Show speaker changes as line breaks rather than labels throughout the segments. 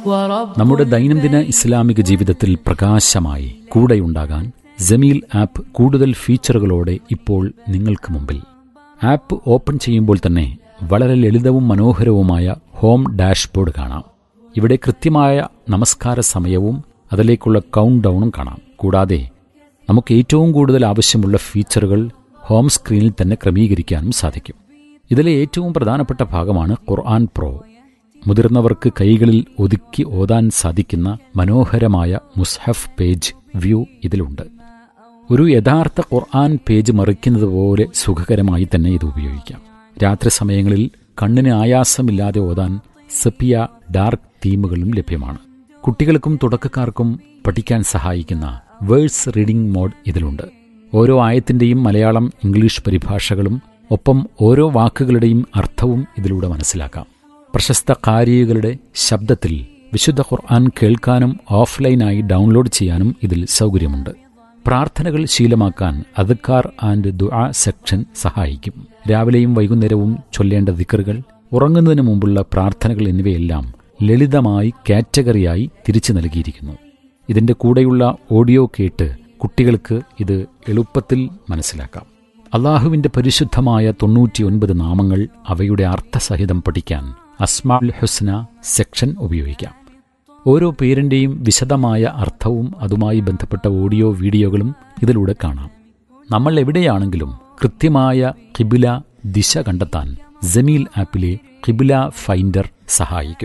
ورب
നമ്മുടെ ദൈനംദിന ഇസ്ലാമിക ജീവിതത്തിൽ പ്രകാശമായി കൂടെയുണ്ടാകാൻ ജമീൽ ആപ്പ് കൂടുതൽ ഫീച്ചറുകളോടെ ഇപ്പോൾ നിങ്ങൾക്ക് മുമ്പിൽ ആപ്പ് ഓപ്പൺ ചെയ്യുമ്പോൾ തന്നെ വളരെ ലളിതവും മനോഹരവുമായ ഹോം ഡാഷ്ബോർഡ് കാണാം ഇവിടെ കൃത്യമായ നമസ്കാര സമയവും അതിലേക്കുള്ള കൗണ്ട് ഡൗണും കാണാം കൂടാതെ നമുക്ക് ഏറ്റവും കൂടുതൽ ആവശ്യമുള്ള ഫീച്ചറുകൾ ഹോം സ്ക്രീനിൽ തന്നെ ക്രമീകരിക്കാനും സാധിക്കും ഇതിലെ ഏറ്റവും പ്രധാനപ്പെട്ട ഭാഗമാണ് ഖുർആൻ പ്രോ മുതിർന്നവർക്ക് കൈകളിൽ ഒതുക്കി ഓതാൻ സാധിക്കുന്ന മനോഹരമായ മുസ്ഹഫ് പേജ് വ്യൂ ഇതിലുണ്ട് ഒരു യഥാർത്ഥ ഖുർആൻ പേജ് മറിക്കുന്നത് പോലെ സുഖകരമായി തന്നെ ഇത് ഉപയോഗിക്കാം രാത്രി സമയങ്ങളിൽ കണ്ണിന് ആയാസമില്ലാതെ ഓതാൻ സെപ്പിയ ഡാർക്ക് തീമുകളും ലഭ്യമാണ് കുട്ടികൾക്കും തുടക്കക്കാർക്കും പഠിക്കാൻ സഹായിക്കുന്ന വേഴ്സ് റീഡിംഗ് മോഡ് ഇതിലുണ്ട് ഓരോ ആയത്തിന്റെയും മലയാളം ഇംഗ്ലീഷ് പരിഭാഷകളും ഒപ്പം ഓരോ വാക്കുകളുടെയും അർത്ഥവും ഇതിലൂടെ മനസ്സിലാക്കാം പ്രശസ്ത കാരികളുടെ ശബ്ദത്തിൽ വിശുദ്ധ ഖുർആൻ കേൾക്കാനും ഓഫ്ലൈനായി ഡൗൺലോഡ് ചെയ്യാനും ഇതിൽ സൗകര്യമുണ്ട് പ്രാർത്ഥനകൾ ശീലമാക്കാൻ അദ്ക്കാർ ആൻഡ് ദുആ സെക്ഷൻ സഹായിക്കും രാവിലെയും വൈകുന്നേരവും ചൊല്ലേണ്ട ദിക്കറുകൾ ഉറങ്ങുന്നതിന് മുമ്പുള്ള പ്രാർത്ഥനകൾ എന്നിവയെല്ലാം ലളിതമായി കാറ്റഗറിയായി തിരിച്ചു നൽകിയിരിക്കുന്നു ഇതിന്റെ കൂടെയുള്ള ഓഡിയോ കേട്ട് കുട്ടികൾക്ക് ഇത് എളുപ്പത്തിൽ മനസ്സിലാക്കാം അള്ളാഹുവിന്റെ പരിശുദ്ധമായ തൊണ്ണൂറ്റിയൊൻപത് നാമങ്ങൾ അവയുടെ അർത്ഥസഹിതം പഠിക്കാൻ അസ്മാൽ ഹുസ്ന സെക്ഷൻ ഉപയോഗിക്കാം ഓരോ പേരിന്റെയും വിശദമായ അർത്ഥവും അതുമായി ബന്ധപ്പെട്ട ഓഡിയോ വീഡിയോകളും ഇതിലൂടെ കാണാം നമ്മൾ എവിടെയാണെങ്കിലും കൃത്യമായ കിബില ദിശ കണ്ടെത്താൻ ജമീൽ ആപ്പിലെ കിബില ഫൈൻഡർ സഹായിക്കും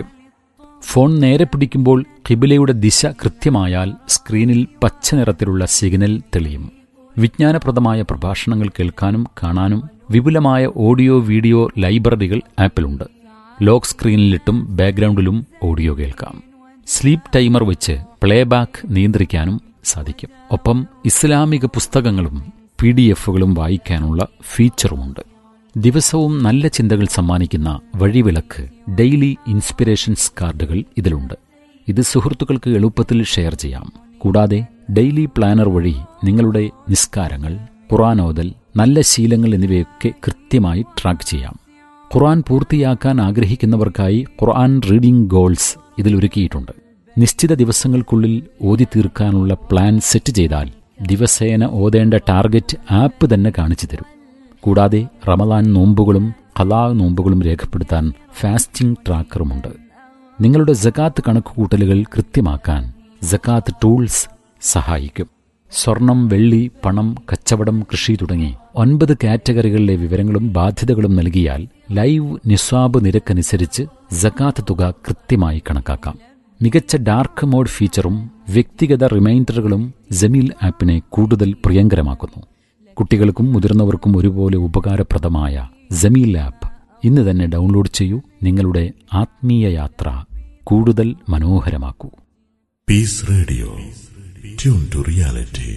ഫോൺ നേരെ പിടിക്കുമ്പോൾ കിബിലയുടെ ദിശ കൃത്യമായാൽ സ്ക്രീനിൽ പച്ച നിറത്തിലുള്ള സിഗ്നൽ തെളിയും വിജ്ഞാനപ്രദമായ പ്രഭാഷണങ്ങൾ കേൾക്കാനും കാണാനും വിപുലമായ ഓഡിയോ വീഡിയോ ലൈബ്രറികൾ ആപ്പിലുണ്ട് ലോക്ക് സ്ക്രീനിലിട്ടും ബാക്ക്ഗ്രൗണ്ടിലും ഓഡിയോ കേൾക്കാം സ്ലീപ്പ് ടൈമർ വെച്ച് പ്ലേബാക്ക് നിയന്ത്രിക്കാനും സാധിക്കും ഒപ്പം ഇസ്ലാമിക പുസ്തകങ്ങളും പി ഡി എഫുകളും വായിക്കാനുള്ള ഫീച്ചറുമുണ്ട് ദിവസവും നല്ല ചിന്തകൾ സമ്മാനിക്കുന്ന വഴിവിളക്ക് ഡെയിലി ഇൻസ്പിറേഷൻസ് കാർഡുകൾ ഇതിലുണ്ട് ഇത് സുഹൃത്തുക്കൾക്ക് എളുപ്പത്തിൽ ഷെയർ ചെയ്യാം കൂടാതെ ഡെയിലി പ്ലാനർ വഴി നിങ്ങളുടെ നിസ്കാരങ്ങൾ ഖുറാനോദൽ നല്ല ശീലങ്ങൾ എന്നിവയൊക്കെ കൃത്യമായി ട്രാക്ക് ചെയ്യാം ഖുർആൻ പൂർത്തിയാക്കാൻ ആഗ്രഹിക്കുന്നവർക്കായി ഖുർആൻ റീഡിംഗ് ഗോൾസ് ഇതിൽ ഒരുക്കിയിട്ടുണ്ട് നിശ്ചിത ദിവസങ്ങൾക്കുള്ളിൽ ഓതി തീർക്കാനുള്ള പ്ലാൻ സെറ്റ് ചെയ്താൽ ദിവസേന ഓതേണ്ട ടാർഗറ്റ് ആപ്പ് തന്നെ കാണിച്ചു തരും കൂടാതെ റമദാൻ നോമ്പുകളും ഖലാ നോമ്പുകളും രേഖപ്പെടുത്താൻ ഫാസ്റ്റിംഗ് ട്രാക്കറുമുണ്ട് നിങ്ങളുടെ ജക്കാത്ത് കണക്കുകൂട്ടലുകൾ കൃത്യമാക്കാൻ ജക്കാത്ത് ടൂൾസ് സഹായിക്കും സ്വർണം വെള്ളി പണം കച്ചവടം കൃഷി തുടങ്ങി ഒൻപത് കാറ്റഗറികളിലെ വിവരങ്ങളും ബാധ്യതകളും നൽകിയാൽ ലൈവ് നിസ്വാബ് നിരക്കനുസരിച്ച് ജക്കാത്ത് തുക കൃത്യമായി കണക്കാക്കാം മികച്ച ഡാർക്ക് മോഡ് ഫീച്ചറും വ്യക്തിഗത റിമൈൻഡറുകളും ജമീൽ ആപ്പിനെ കൂടുതൽ പ്രിയങ്കരമാക്കുന്നു കുട്ടികൾക്കും മുതിർന്നവർക്കും ഒരുപോലെ ഉപകാരപ്രദമായ ജമീൽ ആപ്പ് ഇന്ന് തന്നെ ഡൗൺലോഡ് ചെയ്യൂ നിങ്ങളുടെ ആത്മീയ യാത്ര കൂടുതൽ മനോഹരമാക്കൂ
Peace Radio. Tune to reality.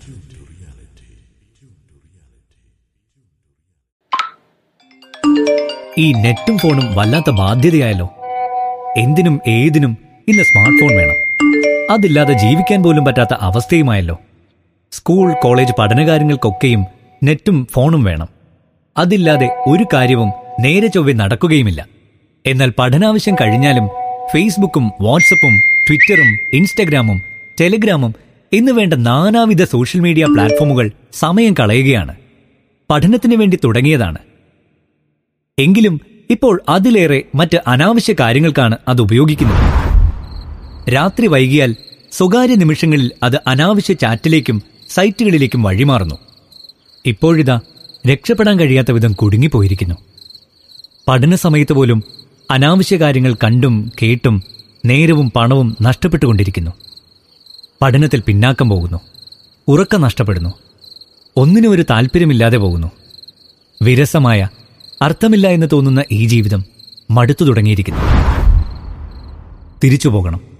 ഈ നെറ്റും ഫോണും വല്ലാത്ത ബാധ്യതയായല്ലോ എന്തിനും ഏതിനും ഇന്ന് സ്മാർട്ട് ഫോൺ വേണം അതില്ലാതെ ജീവിക്കാൻ പോലും പറ്റാത്ത അവസ്ഥയുമായല്ലോ സ്കൂൾ കോളേജ് പഠനകാര്യങ്ങൾക്കൊക്കെയും നെറ്റും ഫോണും വേണം അതില്ലാതെ ഒരു കാര്യവും നേരെ ചൊവ്വെ നടക്കുകയുമില്ല എന്നാൽ പഠനാവശ്യം കഴിഞ്ഞാലും ഫേസ്ബുക്കും വാട്സപ്പും ട്വിറ്ററും ഇൻസ്റ്റഗ്രാമും ടെലിഗ്രാമും എന്ന് വേണ്ട നാനാവിധ സോഷ്യൽ മീഡിയ പ്ലാറ്റ്ഫോമുകൾ സമയം കളയുകയാണ് പഠനത്തിന് വേണ്ടി തുടങ്ങിയതാണ് എങ്കിലും ഇപ്പോൾ അതിലേറെ മറ്റ് അനാവശ്യ കാര്യങ്ങൾക്കാണ് അത് ഉപയോഗിക്കുന്നത് രാത്രി വൈകിയാൽ സ്വകാര്യ നിമിഷങ്ങളിൽ അത് അനാവശ്യ ചാറ്റിലേക്കും സൈറ്റുകളിലേക്കും വഴിമാറുന്നു ഇപ്പോഴിതാ രക്ഷപ്പെടാൻ കഴിയാത്ത വിധം കുടുങ്ങിപ്പോയിരിക്കുന്നു പഠന സമയത്ത് പോലും അനാവശ്യ കാര്യങ്ങൾ കണ്ടും കേട്ടും നേരവും പണവും നഷ്ടപ്പെട്ടുകൊണ്ടിരിക്കുന്നു പഠനത്തിൽ പിന്നാക്കം പോകുന്നു ഉറക്കം നഷ്ടപ്പെടുന്നു ഒന്നിനും ഒരു താല്പര്യമില്ലാതെ പോകുന്നു വിരസമായ അർത്ഥമില്ല എന്ന് തോന്നുന്ന ഈ ജീവിതം മടുത്തു തുടങ്ങിയിരിക്കുന്നു തിരിച്ചു പോകണം